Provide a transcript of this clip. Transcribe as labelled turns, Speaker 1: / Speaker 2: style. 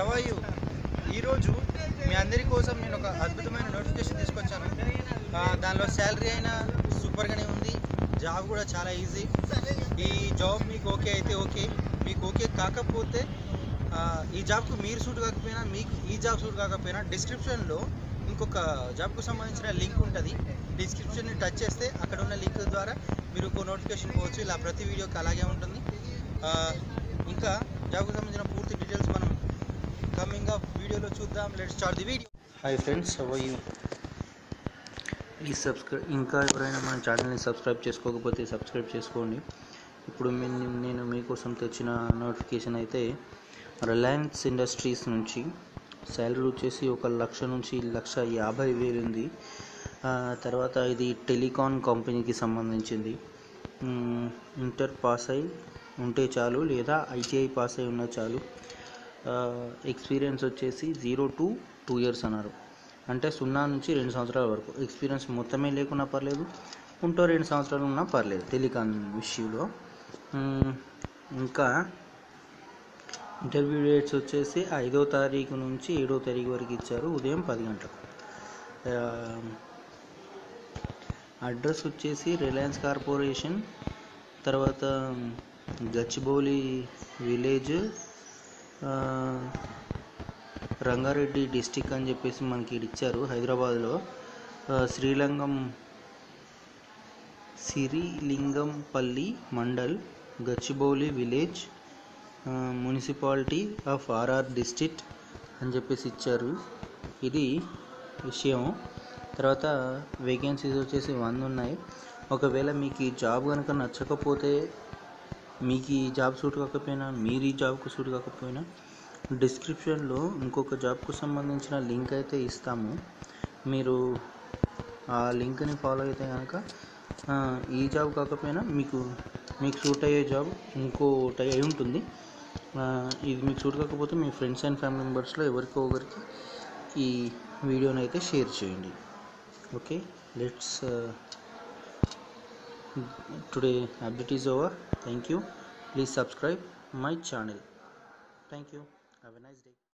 Speaker 1: how are you ఈరోజు మీ అందరి కోసం నేను ఒక అద్భుతమైన నోటిఫికేషన్ తీసుకొచ్చాను ఆ, దానిలో శాలరీ అయినా సూపర్గానే ఉంది జాబ్ కూడా చాలా ఈజీ ఈ జాబ్ మీకు ఓకే అయితే ఓకే మీకు ఓకే కాకపోతే ఆ, ఈ జాబ్కు మీరు సూట్ కాకపోయినా మీకు ఈ జాబ్ సూట్ కాకపోయినా డిస్క్రిప్షన్లో ఇంకొక జాబ్కు సంబంధించిన లింక్ ఉంటుంది డిస్క్రిప్షన్ని టచ్ చేస్తే అక్కడ ఉన్న లింక్ ద్వారా మీరు ఒక నోటిఫికేషన్ పోవచ్చు ఇలా ప్రతి వీడియోకి అలాగే ఉంటుంది ఆ, ఇంకా జాబ్కు సంబంధించిన పూర్తి డీటెయిల్స్ మనం కమింగ్ అప్ వీడియోలో చూద్దాం let start the video hi friends how you please subscribe ఇంకా ఎవరైనా మన ఛానల్ని సబ్స్క్రైబ్ చేసుకోకపోతే సబ్స్క్రైబ్ చేసుకోండి ఇప్పుడు మీ- నేను మీకోసం తెచ్చిన నోటిఫికేషన్ అయితే రిలయన్స్ ఇండస్ట్రీస్ నుంచి శాలరీ వచ్చేసి ఒక లక్ష నుంచి లక్ష యాభై వేలు ఉంది ఆ, తర్వాత ఇది టెలికాన్ కంపెనీకి సంబంధించింది మ్, ఇంటర్ పాస్ అయి ఉంటే చాలు లేదా ఐటీఐ పాస్ అయి ఉన్న చాలు ఆ, ఎక్స్పీరియన్స్ వచ్చేసి జీరో టు టూ ఇయర్స్ అన్నారు అంటే సున్నా నుంచి రెండు సంవత్సరాల వరకు ఎక్స్పీరియన్స్ మొత్తమే లేకున్నా పర్లేదు ఉంటో రెండు సంవత్సరాలు ఉన్నా పర్లేదు టెలికాన్ విషయంలో మ్, ఇంకా ఇంటర్వ్యూ డేట్స్ వచ్చేసి ఐదో తారీఖు నుంచి ఏడో తారీఖు వరకు ఇచ్చారు ఉదయం పది గంటలకు ఆ, అడ్రస్ వచ్చేసి రిలయన్స్ కార్పొరేషన్ తర్వాత గచ్చిబౌలి విలేజ్ ఆ, రంగారెడ్డి డిస్టిక్ అని చెప్పేసి మనకి ఈడ ఇచ్చారు హైదరాబాద్లో ఆ, శ్రీలంగం సిరిలింగంపల్లి మండల్ గచ్చిబౌలి విలేజ్ ఆ, మున్సిపాలిటీ ఆఫ్ ఆర్ఆర్ డిస్ట్రిక్ట్ అని చెప్పేసి ఇచ్చారు ఇది విషయం తర్వాత వేకెన్సీస్ వచ్చేసి వంద ఉన్నాయి ఒకవేళ మీకు ఈ జాబ్ కనుక నచ్చకపోతే మీకు ఈ జాబ్ సూట్ కాకపోయినా మీరు ఈ జాబ్కు సూట్ కాకపోయినా డిస్క్రిప్షన్లో ఇంకొక జాబ్కు సంబంధించిన లింక్ అయితే ఇస్తాము మీరు ఆ లింక్ని ఫాలో అయితే కనుక ఆ, ఈ జాబ్ కాకపోయినా మీకు మీకు సూట్ అయ్యే జాబ్ ఇంకోటి అయి ఉంటుంది ఆ, ఇది మీకు సూట్ కాకపోతే మీ ఫ్రెండ్స్ అండ్ ఫ్యామిలీ మెంబర్స్లో ఎవరికో ఒకరికి ఈ వీడియోని అయితే షేర్ చేయండి okay let's today update is over thank you please subscribe my channel thank you have a nice day